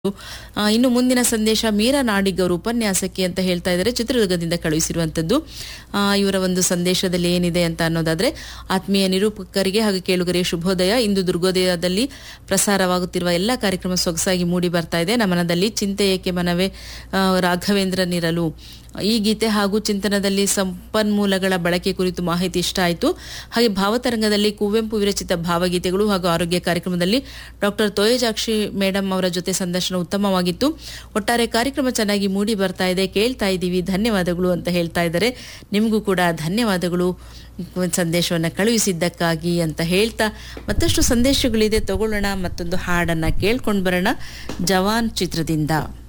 ಆ, ಇನ್ನು ಮುಂದಿನ ಸಂದೇಶ ಮೀರಾ ನಾಡಿಗ್ ಅವರು ಉಪನ್ಯಾಸಕಿ ಅಂತ ಹೇಳ್ತಾ ಇದ್ದಾರೆ ಚಿತ್ರದುರ್ಗದಿಂದ ಕಳುಹಿಸಿರುವಂತದ್ದು ಆ, ಇವರ ಒಂದು ಸಂದೇಶದಲ್ಲಿ ಏನಿದೆ ಅಂತ ಅನ್ನೋದಾದ್ರೆ ಆತ್ಮೀಯ ನಿರೂಪಕರಿಗೆ ಹಾಗೂ ಕೇಳುಗರಿಗೆ ಶುಭೋದಯ ಇಂದು ದುರ್ಗೋದಯದಲ್ಲಿ ಪ್ರಸಾರವಾಗುತ್ತಿರುವ ಎಲ್ಲ ಕಾರ್ಯಕ್ರಮ ಸೊಗಸಾಗಿ ಮೂಡಿ ಬರ್ತಾ ಇದೆ ನಮನದಲ್ಲಿ ಚಿಂತೆ ಏಕೆ ಮನವೇ ಆ, ರಾಘವೇಂದ್ರನಿರಲು ಈ ಗೀತೆ ಹಾಗೂ ಚಿಂತನದಲ್ಲಿ ಸಂಪನ್ಮೂಲಗಳ ಬಳಕೆ ಕುರಿತು ಮಾಹಿತಿ ಇಷ್ಟ ಆಯಿತು ಹಾಗೆ ಭಾವತರಂಗದಲ್ಲಿ ಕುವೆಂಪು ವಿರಚಿತ ಭಾವಗೀತೆಗಳು ಹಾಗೂ ಆರೋಗ್ಯ ಕಾರ್ಯಕ್ರಮದಲ್ಲಿ ಡಾಕ್ಟರ್ ತೋಯಜಾಕ್ಷಿ ಮೇಡಮ್ ಅವರ ಜೊತೆ ಸಂದರ್ಶನ ಉತ್ತಮವಾಗಿತ್ತು ಒಟ್ಟಾರೆ ಕಾರ್ಯಕ್ರಮ ಚೆನ್ನಾಗಿ ಮೂಡಿ ಬರ್ತಾ ಇದೆ ಕೇಳ್ತಾ ಇದ್ದೀವಿ ಧನ್ಯವಾದಗಳು ಅಂತ ಹೇಳ್ತಾ ಇದ್ದಾರೆ ನಿಮಗೂ ಕೂಡ ಧನ್ಯವಾದಗಳು ಸಂದೇಶವನ್ನು ಕಳುಹಿಸಿದ್ದಕ್ಕಾಗಿ ಅಂತ ಹೇಳ್ತಾ ಮತ್ತಷ್ಟು ಸಂದೇಶಗಳಿದೆ ತಗೊಳ್ಳೋಣ ಮತ್ತೊಂದು ಹಾಡನ್ನ ಕೇಳ್ಕೊಂಡು ಬರೋಣ ಜವಾನ್ ಚಿತ್ರದಿಂದ